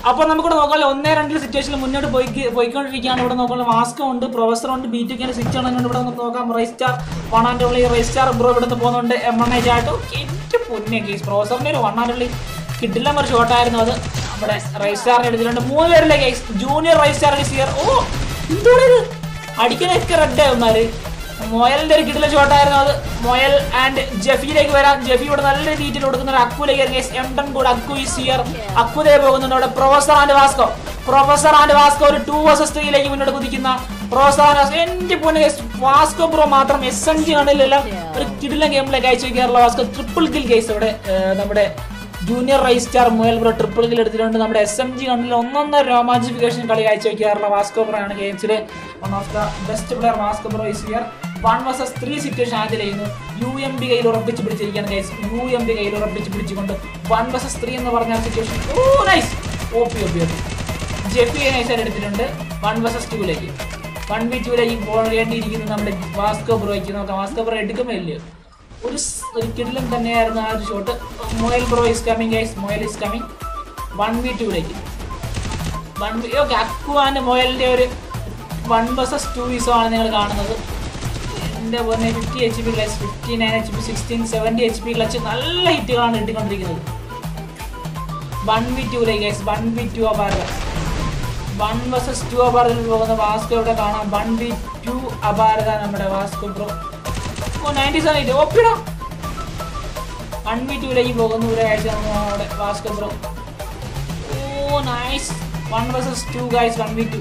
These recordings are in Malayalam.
അപ്പൊ നമുക്കിവിടെ നോക്കാം ഒന്നേ രണ്ടിൽ സിറ്റുവേഷനിൽ മുന്നോട്ട് പോയി പോയിക്കൊണ്ടിരിക്കുകയാണ് ഇവിടെ നോക്കാം മാസ്ക് ഉണ്ട് പ്രൊഫസർ ഉണ്ട് ബി ടു കെ സ്വിച്ച് ആണ് ഇവിടെ നമുക്ക് നോക്കാം റൈസ്റ്റാർ വൺ ആൻഡ് ഉള്ളി റൈസ്റ്റാർ ബ്രോ ഇവിടെ നിന്ന് പോകുന്നുണ്ട് എം എൺ ഐ ചാട്ടു എന്റെ പൊന്നെ കേസ് പ്രൊഫസറിന്റെ ഒരു വൺ ആൻഡ് ഉള്ളി കിട്ടില്ല ഒരു ഷോട്ടായിരുന്നു അത് നമ്മുടെ റൈസ്റ്റാറിന്റെ എടുത്തിട്ടുണ്ട് മൂന്ന് പേരിലെ കേസ് ജൂനിയർ റൈസ്റ്റാർ സിയർ ഓ എന്തോടെ ഇത് അടിക്കണൊക്കെ റെഡ് ആവുന്നാല് മൊയലിന്റെ ഒരു കിടില ഷോട്ടായിരുന്നു അത് മൊയൽ ആൻഡ് ജെഫിയിലേക്ക് വരാം ജെഫി ഇവിടെ നല്ല രീതിയിൽ കൊടുക്കുന്ന ഒരു അക്കുലേക്ക് കേസ് എംടൺ കൂടെ അക്കു ഈ സിയർ അക്കുതേ പോകുന്നുണ്ട് അവിടെ professor and Vasco professor and Vasco ഒരു ടു വേഴ്സസ് ത്രീയിലേക്ക് മുന്നോട്ട് കുതിക്കുന്ന പ്രൊഫസർ ആൻഡ് വാസ്കോ എന്റെ പൊന്നെ കേസ് വാസ്കോ ബ്രോ മാത്രം എസ് എൻ ജി കണ്ടില്ലെല്ലാം ഒരു കിടിലൻ ഗെയിമിലേക്ക് അയച്ചു Kerala Vasco triple kill case ഇവിടെ ഏർ, നമ്മുടെ junior rise star Muyal bro triple kill എടുത്തിട്ടുണ്ട് നമ്മുടെ എസ് എം ജി കണ്ടിൽ ഒന്നൊന്നര രോമാഞ്ചിഫിക്കേഷൻ കളി കാഴ്ചവെക്കാറുള്ള വാസ്കോ ബ്രോ ആണ് ഗെയിംസിലെ one of the best player Vasco bro is here one versus three situation ആദ്യം ചെയ്യുന്നു യു എം ബി കയ്യിൽ ഉറപ്പിച്ച് പിടിച്ചിരിക്കുകയാണ് ഗൈസ് യു എം ബി കയ്യിൽ ഉറപ്പിച്ച് പിടിച്ചുകൊണ്ട് വൺ വേഴ്സസ് ത്രീ എന്ന് പറഞ്ഞ situation oh nice oh P O P O P Jeffy നൈസായിട്ട് എടുത്തിട്ടുണ്ട് വൺ വേഴ്സസ് ടൂലേക്ക് വൺ ബി ടൂലേക്ക് പോകേണ്ടിയിരിക്കുന്നത് നമ്മുടെ വാസ്കോ ബ്രോയ്ക്ക് നോക്കാം വാസ്കോ ബ്രോ എടുക്കുമോ ഇല്ലയോ ഒരു സ്- ഒരു കിടിലം തന്നെയായിരുന്നു ആ ഒരു shot Moyal bro is coming guys Moyal is coming one B ടൂലേക്ക് വൺ ബി ഓക്കെ അക്കുവാൻ്റെ മൊയലിൻ്റെ ഒരു വൺ വേഴ്സസ് ടു ഈസോ ആണ് നിങ്ങൾ കാണുന്നത് എൻ്റെ പോലെ fifty H P clutch fifty nine H P sixteen seventy H P clutch നല്ല ഹിറ്റുകളാണ് കിട്ടിക്കൊണ്ടിരിക്കുന്നത് വൺ ബി ടൂലേക്ക് ഗൈസ് വൺ ബി ടു അപാര വൺ വേഴ്സസ് ടു അപാരത്തിൽ പോകുന്ന വാസ്കോ ഇവിടെ കാണാം വൺ ബി ടു അപാരത നമ്മുടെ വാസ്കോ ബ്രോ ഓ നയൻറ്റി സെവൻ എയ്റ്റ് ഓപ്പിടാ വൺ ബി ടുവിലേക്ക് പോകുന്നു ഇവിടെ കാഴ്ച നമ്മുടെ Vasco bro oh nice one versus two guys one B two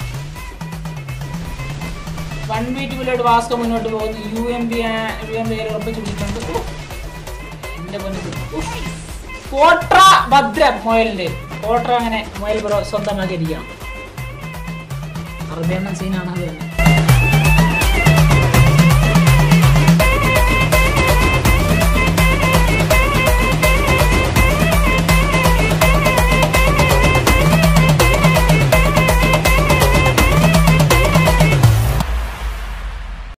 one B ടുവിലോട്ട് വാസ്കോ മുന്നോട്ട് പോകുന്നു U M B U M B ഉറപ്പിച്ച് പിടിച്ചിട്ടുണ്ട് ഓ, എന്റെ പൊന്നു കോട്ര ഭദ്രം മൊയലിന്റെ കോട്ര അങ്ങനെ മൊയൽ ബ്രോ സ്വന്തമാക്കിയിരിക്കണം അറബിയണ്ണ സീനാണ് അത് തന്നെ